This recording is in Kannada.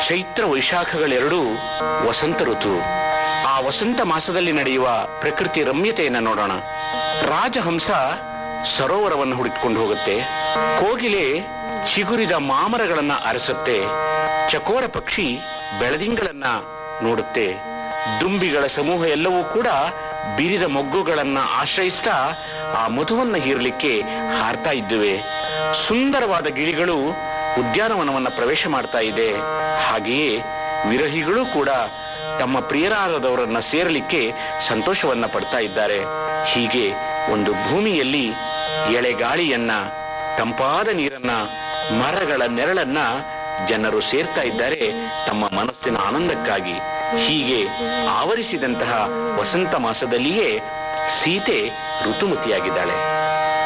ಚೈತ್ರ ವೈಶಾಖಗಳೆರಡೂ ವಸಂತ ಋತು ಆ ವಸಂತ ಮಾಸದಲ್ಲಿ ನಡೆಯುವ ಪ್ರಕೃತಿ ರಮ್ಯತೆಯನ್ನು ನೋಡೋಣ ರಾಜಹಂಸ ಸರೋವರವನ್ನು ಹುಡುಕಿಕೊಂಡು ಹೋಗುತ್ತೆ ಕೋಗಿಲೆ ಚಿಗುರಿದ ಮಾಮರಗಳನ್ನ ಅರಸುತ್ತೆ ಚಕೋರ ಪಕ್ಷಿ ಬೆಳದಿಂಗಳನ್ನ ನೋಡುತ್ತೆ ದುಂಬಿಗಳ ಸಮೂಹ ಎಲ್ಲವೂ ಕೂಡ ಬಿರಿದ ಮೊಗ್ಗುಗಳನ್ನ ಆಶ್ರಯಿಸ್ತಾ ಆ ಮಧುವನ್ನ ಹೀರಲಿಕ್ಕೆ ಹಾರ್ತಾ ಇದ್ದುವೆ ಸುಂದರವಾದ ಗಿಳಿಗಳು ಉದ್ಯಾನವನವನ್ನ ಪ್ರವೇಶ ಮಾಡ್ತಾ ಇದೆ ಹಾಗೆಯೇ ವಿರಹಿಗಳು ಕೂಡ ತಮ್ಮ ಪ್ರಿಯರಾದವರನ್ನ ಸೇರಲಿಕ್ಕೆ ಸಂತೋಷವನ್ನ ಪಡ್ತಾ ಇದ್ದಾರೆ ಹೀಗೆ ಒಂದು ಭೂಮಿಯಲ್ಲಿ ಎಳೆಗಾಳಿಯನ್ನ ತಂಪಾದ ನೀರನ್ನ ಮರಗಳ ನೆರಳನ್ನ ಜನರು ಸೇರ್ತಾ ಇದ್ದಾರೆ ತಮ್ಮ ಮನಸ್ಸಿನ ಆನಂದಕ್ಕಾಗಿ ಹೀಗೆ ಆವರಿಸಿದಂತಹ ವಸಂತ ಮಾಸದಲ್ಲಿಯೇ ಸೀತೆ ಋತುಮತಿಯಾಗಿದ್ದಾಳೆ